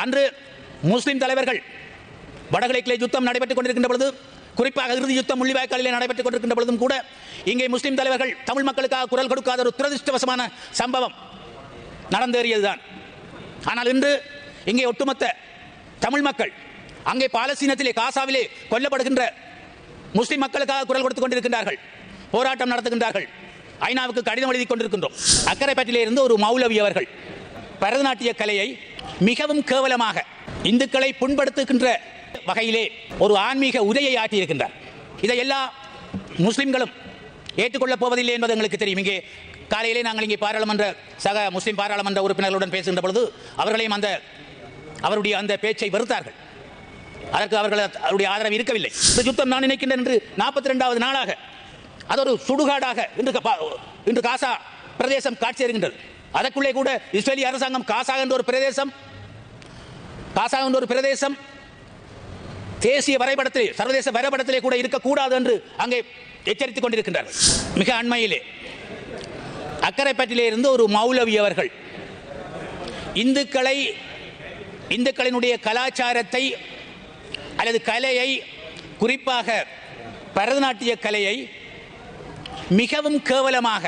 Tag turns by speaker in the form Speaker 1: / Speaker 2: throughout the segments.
Speaker 1: அன்று முஸ்லிம் தலைவர்கள் வடகிழக்கிலே யுத்தம் நடைபெற்றுக் கொண்டிருக்கின்ற பொழுது குறிப்பாக இறுதி யுத்தம் முள்ளிவாய்க்காலிலே நடைபெற்றுக் கொண்டிருக்கின்ற பொழுதும் கூட இங்கே முஸ்லிம் தலைவர்கள் தமிழ் மக்களுக்காக குரல் கொடுக்காத ஒரு துரதிருஷ்டவசமான சம்பவம் நடந்தேறியதுதான் ஆனால் இன்று இங்கே ஒட்டுமொத்த தமிழ் மக்கள் அங்கே பாலஸ்தீனத்திலே காசாவிலே கொல்லப்படுகின்ற முஸ்லிம் மக்களுக்காக குரல் கொடுத்துக் கொண்டிருக்கின்றார்கள் போராட்டம் நடத்துகின்றார்கள் ஐநாவுக்கு கடிதம் எழுதி கொண்டிருக்கின்றோம் அக்கரைப்பட்டிலே இருந்து ஒரு மௌலவி அவர்கள் பரதநாட்டிய கலையை மிகவும் கேவலமாக இந்துக்களை புண்படுத்துகின்ற வகையிலே ஒரு ஆன்மீக உரையை ஆற்றியிருக்கின்றார் இதை எல்லா முஸ்லிம்களும் ஏற்றுக்கொள்ளப் போவதில்லை என்பது எங்களுக்கு தெரியும் இங்கே காலையிலே நாங்கள் இங்கே பாராளுமன்ற சக முஸ்லிம் பாராளுமன்ற உறுப்பினர்களுடன் பேசுகின்ற பொழுது அவர்களையும் அந்த அவருடைய அந்த பேச்சை வெறுத்தார்கள் அதற்கு அவர்கள் அவருடைய ஆதரவு இருக்கவில்லை இந்த யுத்தம் நான் நினைக்கின்றேன் என்று நாற்பத்தி ரெண்டாவது நாளாக அது ஒரு சுடுகாடாக இன்று க- பா- இன்று காசா பிரதேசம் காட்சி தருகின்றது அதற்குள்ளே கூட இஸ்ரேலிய அரசாங்கம் காசா என்ற ஒரு பிரதேசம் காசா என்ற ஒரு பிரதேசம் தேசிய வரைபடத்திலே சர்வதேச வரைபடத்திலே கூட இருக்கக்கூடாது என்று அங்கே எச்சரித்துக் கொண்டிருக்கின்றார்கள் மிக அண்மையிலே அக்கரைப்பட்டிலே இருந்து ஒரு மௌலவி அவர்கள் இந்துக்களை இந்துக்களினுடைய கலாச்சாரத்தை அல்லது கலையை குறிப்பாக பரதநாட்டிய கலையை மிகவும் கேவலமாக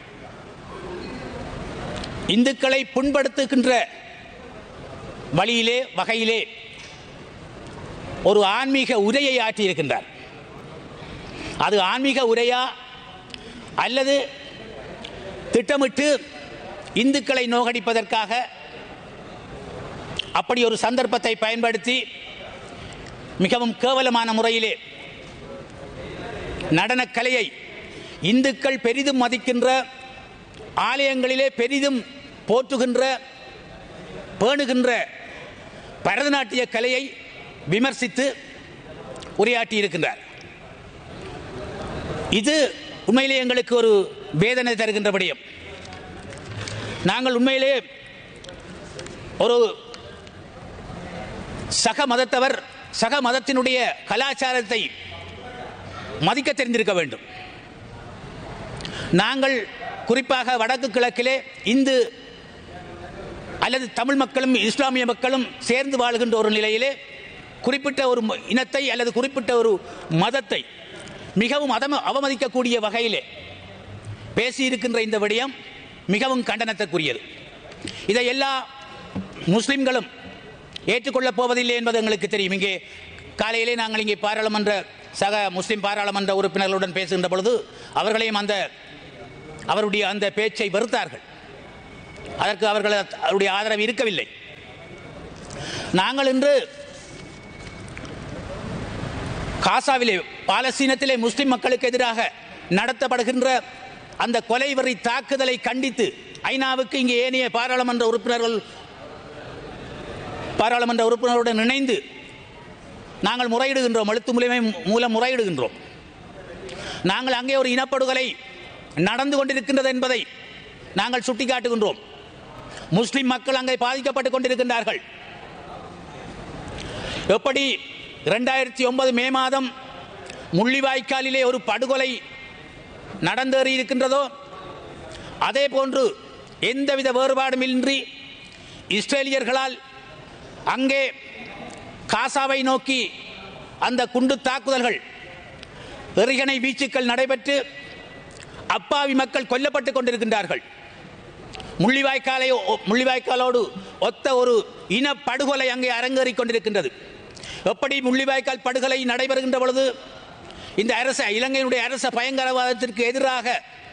Speaker 1: இந்துக்களை புண்படுத்துகின்ற வழியிலே வகையிலே ஒரு ஆன்மீக உரையை ஆற்றியிருக்கின்றார் அது ஆன்மீக உரையா அல்லது திட்டமிட்டு இந்துக்களை நோகடிப்பதற்காக அப்படி ஒரு சந்தர்ப்பத்தை பயன்படுத்தி மிகவும் கேவலமான முறையிலே நடனக்கலையை இந்துக்கள் பெரிதும் மதிக்கின்ற ஆலயங்களிலே பெரிதும் போற்றுகின்ற பேணுகின்ற பரதநாட்டிய கலையை விமர்சித்து உரையாற்றி இருக்கின்றார் இது உண்மையிலே எங்களுக்கு ஒரு வேதனை தருகின்ற விடயம் நாங்கள் உண்மையிலே ஒரு சக மதத்தவர் சக மதத்தினுடைய கலாச்சாரத்தை மதிக்க தெரிந்திருக்க வேண்டும் நாங்கள் குறிப்பாக வடக்கு கிழக்கிலே இந்து அல்லது தமிழ் மக்களும் இஸ்லாமிய மக்களும் சேர்ந்து வாழ்கின்ற ஒரு நிலையிலே குறிப்பிட்ட ஒரு ம- இனத்தை அல்லது குறிப்பிட்ட ஒரு மதத்தை மிகவும் அதம அவமதிக்கக்கூடிய வகையிலே பேசியிருக்கின்ற இந்த விடயம் மிகவும் கண்டனத்திற்குரியது இதை எல்லா முஸ்லிம்களும் ஏற்றுக்கொள்ளப் போவதில்லை என்பது எங்களுக்கு தெரியும் இங்கே காலையிலே நாங்கள் இங்கே பாராளுமன்ற சக முஸ்லிம் பாராளுமன்ற உறுப்பினர்களுடன் பேசுகின்ற பொழுது அவர்களையும் அந்த அவருடைய அந்த பேச்சை வெறுத்தார்கள் அதற்கு அவர்கள் அவருடைய ஆதரவு இருக்கவில்லை நாங்கள் இன்று காசாவிலே பாலஸ்தீனத்திலே முஸ்லிம் மக்களுக்கு எதிராக நடத்தப்படுகின்ற அந்த கொலைவெறி தாக்குதலை கண்டித்து ஐநாவுக்கு இங்கே ஏனைய பாராளுமன்ற உறுப்பினர்கள் பாராளுமன்ற உறுப்பினருடன் இணைந்து நாங்கள் முறையிடுகின்றோம் எழுத்து மூலியமை மூலம் முறையிடுகின்றோம் நாங்கள் அங்கே ஒரு இனப்படுகொலை நடந்து கொண்டிருக்கின்றது என்பதை நாங்கள் சுட்டிக்காட்டுகின்றோம் முஸ்லிம் மக்கள் அங்கே பாதிக்கப்பட்டுக் கொண்டிருக்கின்றார்கள் எப்படி இரண்டாயிரத்தி ஒன்பது மே மாதம் முள்ளிவாய்க்காலிலே ஒரு படுகொலை நடந்தேறி இருக்கின்றதோ அதே போன்று எந்தவித வேறுபாடுமின்றி இஸ்ரேலியர்களால் அங்கே காசாவை நோக்கி அந்த குண்டு தாக்குதல்கள் எறிகணை வீச்சுக்கள் நடைபெற்று அப்பாவி மக்கள் கொல்லப்பட்டுக் கொண்டிருக்கின்றார்கள் முள்ளிவாய்க்காலை முள்ளிவாய்க்காலோடு ஒத்த ஒரு இன படுகொலை அங்கே அரங்கேறிக் கொண்டிருக்கின்றது எப்படி முள்ளிவாய்க்கால் படுகொலை நடைபெறுகின்ற பொழுது இந்த அரச இலங்கையினுடைய அரச பயங்கரவாதத்திற்கு எதிராக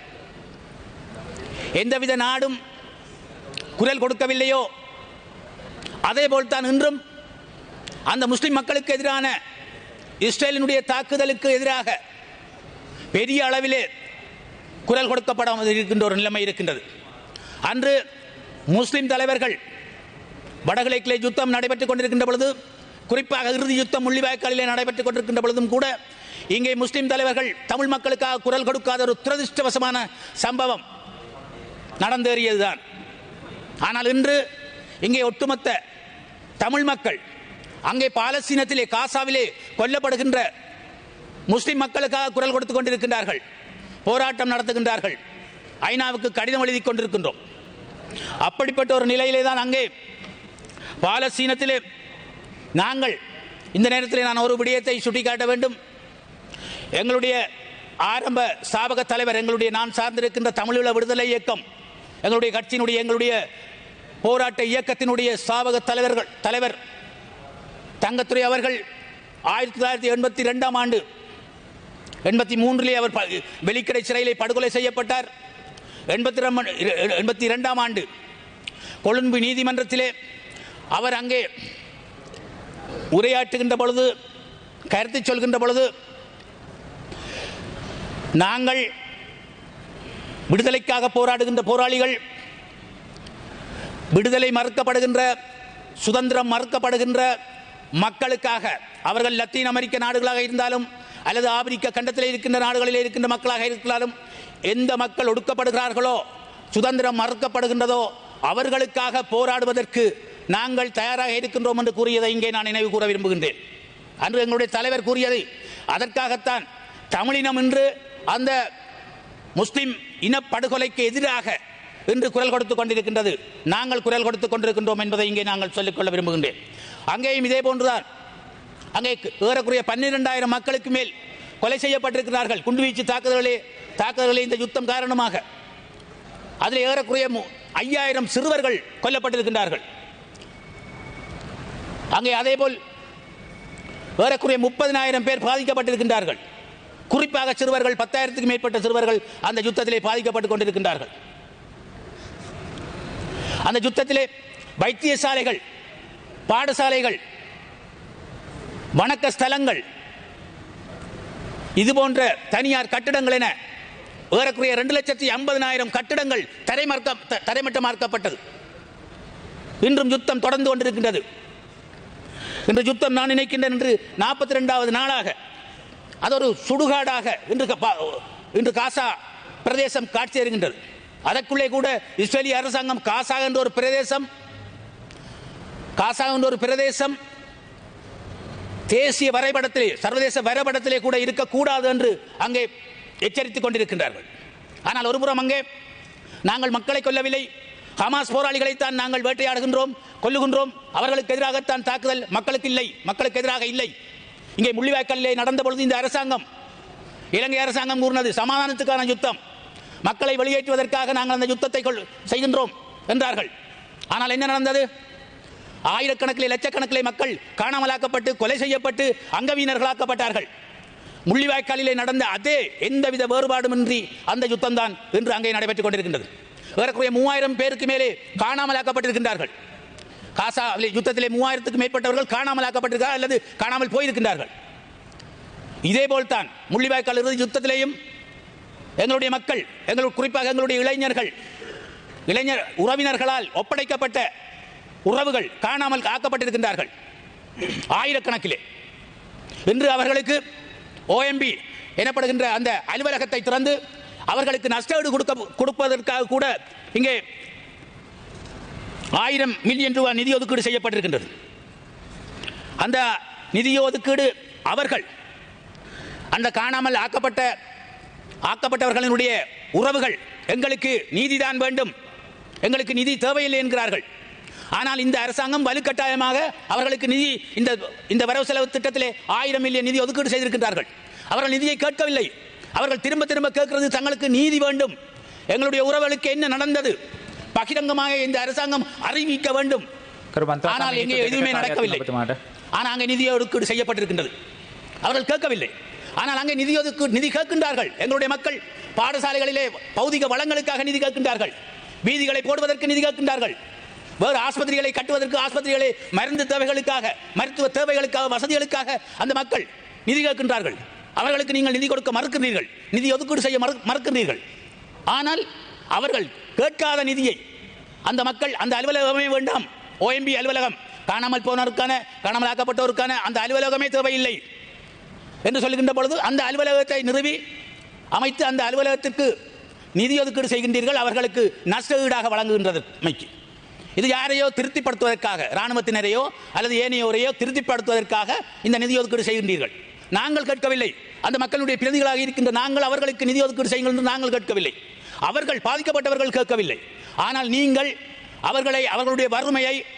Speaker 1: எந்தவித நாடும் குரல் கொடுக்கவில்லையோ அதே போல்தான் இன்றும் அந்த முஸ்லிம் மக்களுக்கு எதிரான இஸ்ரேலினுடைய தாக்குதலுக்கு எதிராக பெரிய அளவிலே குரல் கொடுக்கப்படாமல் இருக்கின்ற ஒரு நிலைமை இருக்கின்றது அன்று முஸ்லிம் தலைவர்கள் வடகிழக்கிலே யுத்தம் நடைபெற்றுக் கொண்டிருக்கின்ற பொழுது குறிப்பாக இறுதி யுத்தம் முள்ளிவாய்க்காலிலே நடைபெற்றுக் கொண்டிருக்கின்ற பொழுதும் கூட இங்கே முஸ்லிம் தலைவர்கள் தமிழ் மக்களுக்காக குரல் கொடுக்காத ஒரு துரதிருஷ்டவசமான சம்பவம் நடந்தேறியதுதான் ஆனால் இன்று இங்கே ஒட்டுமொத்த தமிழ் மக்கள் அங்கே பாலஸ்தீனத்திலே காசாவிலே கொல்லப்படுகின்ற முஸ்லிம் மக்களுக்காக குரல் கொடுத்துக் கொண்டிருக்கின்றார்கள் போராட்டம் நடத்துகின்றார்கள் ஐநாவுக்கு கடிதம் எழுதி கொண்டிருக்கின்றோம் அப்படிப்பட்ட ஒரு நிலையிலே தான் அங்கே பாலஸ்தீனத்திலே நாங்கள் இந்த நேரத்தில் நான் ஒரு விடயத்தை சுட்டிக்காட்ட வேண்டும் எங்களுடைய ஆரம்ப ஸ்தாபக தலைவர் எங்களுடைய நான் சார்ந்திருக்கின்ற தமிழீழ விடுதலை இயக்கம் எங்களுடைய கட்சியினுடைய எங்களுடைய போராட்ட இயக்கத்தினுடைய ஸ்தாபக தலைவர்கள் தலைவர் தங்கத்துறை அவர்கள் ஆயிரத்தி தொள்ளாயிரத்தி எண்பத்தி ரெண்டாம் ஆண்டு எண்பத்தி மூன்றிலே அவர் ப- வெலிக்கடை சிறையிலே படுகொலை செய்யப்பட்டார் எண்பத்தி எண்பத்தி இரண்டாம் ஆண்டு கொழும்பு நீதிமன்றத்திலே அவர் அங்கே உரையாற்றுகின்ற பொழுது கருத்து சொல்கின்ற பொழுது நாங்கள் விடுதலைக்காக போராடுகின்ற போராளிகள் விடுதலை மறுக்கப்படுகின்ற சுதந்திரம் மறுக்கப்படுகின்ற மக்களுக்காக அவர்கள் லத்தீன் அமெரிக்க நாடுகளாக இருந்தாலும் அல்லது ஆப்பிரிக்க கண்டத்தில் இருக்கின்ற நாடுகளில் இருக்கின்ற மக்களாக இருந்தாலும் எந்த மக்கள் ஒடுக்கப்படுகிறார்களோ சுதந்திரம் மறுக்கப்படுகின்றதோ அவர்களுக்காக போராடுவதற்கு நாங்கள் தயாராக இருக்கின்றோம் என்று கூறியதை இங்கே நான் நினைவு கூற விரும்புகின்றேன் அன்று எங்களுடைய தலைவர் கூறியது அதற்காகத்தான் தமிழினம் என்று அந்த முஸ்லிம் இனப்படுகொலைக்கு எதிராக இன்று குரல் கொடுத்துக் கொண்டிருக்கின்றது நாங்கள் குரல் கொடுத்துக் கொண்டிருக்கின்றோம் என்பதை இங்கே நாங்கள் சொல்லிக்கொள்ள விரும்புகின்றேன் அங்கேயும் இதே போன்றுதான் அங்கே ஏறக்குறைய பன்னிரெண்டாயிரம் மக்களுக்கு மேல் கொலை செய்யப்பட்டிருக்கிறார்கள் குண்டுவீச்சு தாக்குதல்களே தாக்குதல்களே இந்த யுத்தம் காரணமாக அதில் ஏறக்குறைய மு- ஐயாயிரம் சிறுவர்கள் கொல்லப்பட்டிருக்கின்றார்கள் அங்கே அதேபோல் ஏறக்குறைய முப்பதினாயிரம் பேர் பாதிக்கப்பட்டிருக்கின்றார்கள் குறிப்பாக சிறுவர்கள் பத்தாயிரத்துக்கு மேற்பட்ட சிறுவர்கள் அந்த யுத்தத்திலே பாதிக்கப்பட்டுக் கொண்டிருக்கின்றார்கள் அந்த யுத்தத்திலே வைத்தியசாலைகள் பாடசாலைகள் வணக்க ஸ்தலங்கள் இது போன்ற தனியார் கட்டிடங்கள் என ஏறக்குறைய ரெண்டு லட்சத்தி ஐம்பதினாயிரம் கட்டிடங்கள் தரைமர்க்க த- தரைமட்டமாக்கப்பட்டது இன்றும் யுத்தம் தொடர்ந்து கொண்டிருக்கின்றது இன்று யுத்தம் நான் நினைக்கின்றேன் என்று நாற்பத்தி ரெண்டாவது நாளாக அது ஒரு சுடுகாடாக இன்று க- பா- இன்று காசா பிரதேசம் காட்சி தருகின்றது அதற்குள்ளே கூட இஸ்ரேலிய அரசாங்கம் காசா என்ற ஒரு பிரதேசம் காசா என்ற ஒரு பிரதேசம் தேசிய வரைபடத்திலே சர்வதேச வரைபடத்திலே கூட இருக்கக்கூடாது என்று அங்கே எச்சரித்துக் கொண்டிருக்கின்றார்கள் ஆனால் ஒருபுறம் அங்கே நாங்கள் மக்களை கொல்லவில்லை ஹமாஸ் போராளிகளைத்தான் நாங்கள் வேட்டையாடுகின்றோம் கொல்லுகின்றோம் அவர்களுக்கு எதிராகத்தான் தாக்குதல் மக்களுக்கு இல்லை மக்களுக்கு எதிராக இல்லை இங்கே முள்ளிவாய்க்கல்லிலே நடந்த பொழுது இந்த அரசாங்கம் இலங்கை அரசாங்கம் கூறினது சமாதானத்துக்கான யுத்தம் மக்களை வெளியேற்றுவதற்காக நாங்கள் அந்த யுத்தத்தை கொள் செய்கின்றோம் என்றார்கள் ஆனால் என்ன நடந்தது ஆயிரக்கணக்கிலே லட்சக்கணக்கிலே மக்கள் காணாமலாக்கப்பட்டு கொலை செய்யப்பட்டு அங்கவீனர்களாக்கப்பட்டார்கள் முள்ளிவாய்க்காலிலே நடந்த அதே எந்தவித வேறுபாடுமின்றி அந்த யுத்தம்தான் இன்று அங்கே நடைபெற்றுக் கொண்டிருக்கின்றது ஏறக்குறைய மூவாயிரம் பேருக்கு மேலே காணாமலாக்கப்பட்டிருக்கின்றார்கள் காசா யுத்தத்திலே மூவாயிரத்துக்கு மேற்பட்டவர்கள் காணாமலாக்கப்பட்டிருக்கிறார் அல்லது காணாமல் போயிருக்கின்றார்கள் இதேபோல் தான் முள்ளிவாய்க்கால் இறுதி யுத்தத்திலேயும் எங்களுடைய மக்கள் எங்களுடைய குறிப்பாக எங்களுடைய இளைஞர்கள் இளைஞர் உறவினர்களால் ஒப்படைக்கப்பட்ட உறவுகள் காணாமல் ஆக்கப்பட்டிருக்கின்றார்கள் ஆயிரக்கணக்கிலே இன்று அவர்களுக்கு ஓஎம்பி எனப்படுகின்ற அந்த அலுவலகத்தை திறந்து அவர்களுக்கு நஷ்டஈடு கொடுக்க கொடுப்பதற்காக கூட இங்கே ஆயிரம் மில்லியன் ரூபாய் நிதி ஒதுக்கீடு செய்யப்பட்டிருக்கின்றது அந்த நிதி ஒதுக்கீடு அவர்கள் அந்த காணாமல் ஆக்கப்பட்ட ஆக்கப்பட்டவர்களினுடைய உறவுகள் எங்களுக்கு நீதிதான் வேண்டும் எங்களுக்கு நிதி தேவையில்லை என்கிறார்கள் ஆனால் இந்த அரசாங்கம் வலுக்கட்டாயமாக அவர்களுக்கு நிதி இந்த இந்த வரவு செலவு திட்டத்திலே ஆயிரம் மில்லியன் நிதி ஒதுக்கீடு செய்திருக்கின்றார்கள் அவர்கள் நிதியை கேட்கவில்லை அவர்கள் திரும்ப திரும்ப கேட்கிறது தங்களுக்கு நீதி வேண்டும் எங்களுடைய உறவுகளுக்கு என்ன நடந்தது பகிரங்கமாக இந்த அரசாங்கம் அறிவிக்க வேண்டும்
Speaker 2: කරු මන්ත්‍රී
Speaker 1: ஆனால்
Speaker 2: සමයේ
Speaker 1: எங்கே
Speaker 2: හිත
Speaker 1: எதுவுமே
Speaker 2: දෙක
Speaker 1: நடக்கவில்லை
Speaker 2: කාලයක් ඔබතුමාට.
Speaker 1: ஆனால் அங்கே நிதி ஒதுக்கீடு செய்யப்பட்டிருக்கின்றது அவர்கள் கேட்கவில்லை ஆனால் அங்கே நிதி ஒதுக்கீடு நிதி கேட்கின்றார்கள் எங்களுடைய மக்கள் பாடசாலைகளிலே பௌதிக வளங்களுக்காக நிதி கேட்கின்றார்கள் வீதிகளை போடுவதற்கு நிதி கேட்கின்றார்கள் வேறு ஆஸ்பத்திரிகளை கட்டுவதற்கு ஆஸ்பத்திரிகளை மருந்து தேவைகளுக்காக மருத்துவ தேவைகளுக்காக வசதிகளுக்காக அந்த மக்கள் நிதி கேட்கின்றார்கள் அவர்களுக்கு நீங்கள் நிதி கொடுக்க மறுக்கிறீர்கள் நிதி ஒதுக்கீடு செய்ய மறு மறுக்கிறீர்கள் ஆனால் அவர்கள் கேட்காத நிதியை அந்த மக்கள் அந்த அலுவலகமே வேண்டாம் ஓஎம்பி அலுவலகம் காணாமல் போனோருக்கான காணாமல் ஆக்கப்பட்டோருக்கான அந்த அலுவலகமே தேவையில்லை என்று சொல்லுகின்ற பொழுது அந்த அலுவலகத்தை நிறுவி அமைத்து அந்த அலுவலகத்திற்கு நிதி ஒதுக்கீடு செய்கின்றீர்கள் அவர்களுக்கு நஷ்ட ஈடாக வழங்குகின்றதற்கு இது யாரையோ திருப்திப்படுத்துவதற்காக இராணுவத்தினரையோ அல்லது ஏனையோரையோ திருப்திப்படுத்துவதற்காக இந்த நிதி ஒதுக்கீடு செய்கின்றீர்கள் நாங்கள் கேட்கவில்லை அந்த மக்களுடைய பிரதிகளாக இருக்கின்ற நாங்கள் அவர்களுக்கு நிதி ஒதுக்கீடு செய்யுங்கள் என்று நாங்கள் கேட்கவில்லை அவர்கள் பாதிக்கப்பட்டவர்கள் கேட்கவில்லை ஆனால் நீங்கள் அவர்களை அவர்களுடைய வறுமையை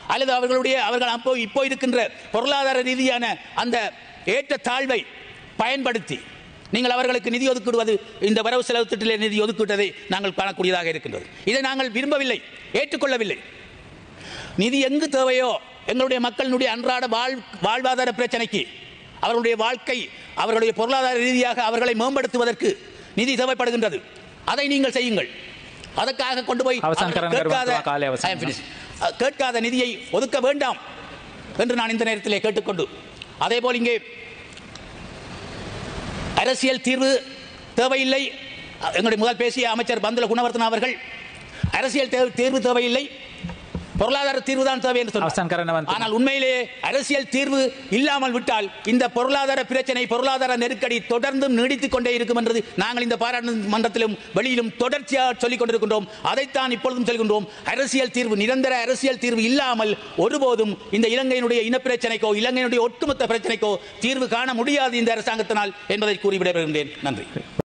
Speaker 1: அல்லது அவர்களுடைய அவர்கள் அப்போ இப்போ இருக்கின்ற பொருளாதார ரீதியான அந்த ஏற்ற தாழ்வை பயன்படுத்தி நீங்கள் அவர்களுக்கு நிதி ஒதுக்கிடுவது இந்த வரவு செலவு திட்டத்திலே நிதி ஒதுக்கிட்டதை நாங்கள் காணக்கூடியதாக இருக்கின்றது இதை நாங்கள் விரும்பவில்லை ஏற்றுக்கொள்ளவில்லை நிதி எங்கு தேவையோ எங்களுடைய மக்களினுடைய அன்றாட வாழ் வாழ்வாதார பிரச்சனைக்கு அவர்களுடைய வாழ்க்கை அவர்களுடைய பொருளாதார ரீதியாக அவர்களை மேம்படுத்துவதற்கு நிதி தேவைப்படுகின்றது அதை நீங்கள் செய்யுங்கள் அதற்காக கொண்டு போய்
Speaker 2: அவசான்
Speaker 1: அவர்கள்
Speaker 2: கரங்கர்
Speaker 1: கேட்காத
Speaker 2: வர்த்தமா காலை அவசானம்.
Speaker 1: I am finished. அஹ், கேட்காத நிதியை ஒதுக்க வேண்டாம் என்று நான் இந்த நேரத்திலே கேட்டுக்கொண்டு அதேபோல் இங்கே அரசியல் தீர்வு தேவையில்லை எங்களுடைய முதல் பேசிய அமைச்சர் பந்துல குணவர்த்தன அவர்கள் அரசியல் தே- தீர்வு தேவையில்லை பொருளாதார தீர்வு தான் தேவை என்று
Speaker 2: அவசான்
Speaker 1: சொன்னார்
Speaker 2: கரணவன்
Speaker 1: ஆனால் உண்மையிலேயே அரசியல் தீர்வு இல்லாமல் விட்டால் இந்த பொருளாதார பிரச்சனை பொருளாதார நெருக்கடி தொடர்ந்தும் நீடித்துக் கொண்டே இருக்கும் என்றது நாங்கள் இந்த பாராளுமன்றத்திலும் வெளியிலும் தொடர்ச்சியாக சொல்லிக் கொண்டிருக்கின்றோம் அதைத்தான் இப்பொழுதும் சொல்கின்றோம் அரசியல் தீர்வு நிரந்தர அரசியல் தீர்வு இல்லாமல் ஒருபோதும் இந்த இலங்கையினுடைய இனப்பிரச்சனைக்கோ இலங்கையினுடைய ஒட்டுமொத்த பிரச்சனைக்கோ தீர்வு காண முடியாது இந்த அரசாங்கத்தினால் என்பதை கூறி விடைபெறுகின்றேன் நன்றி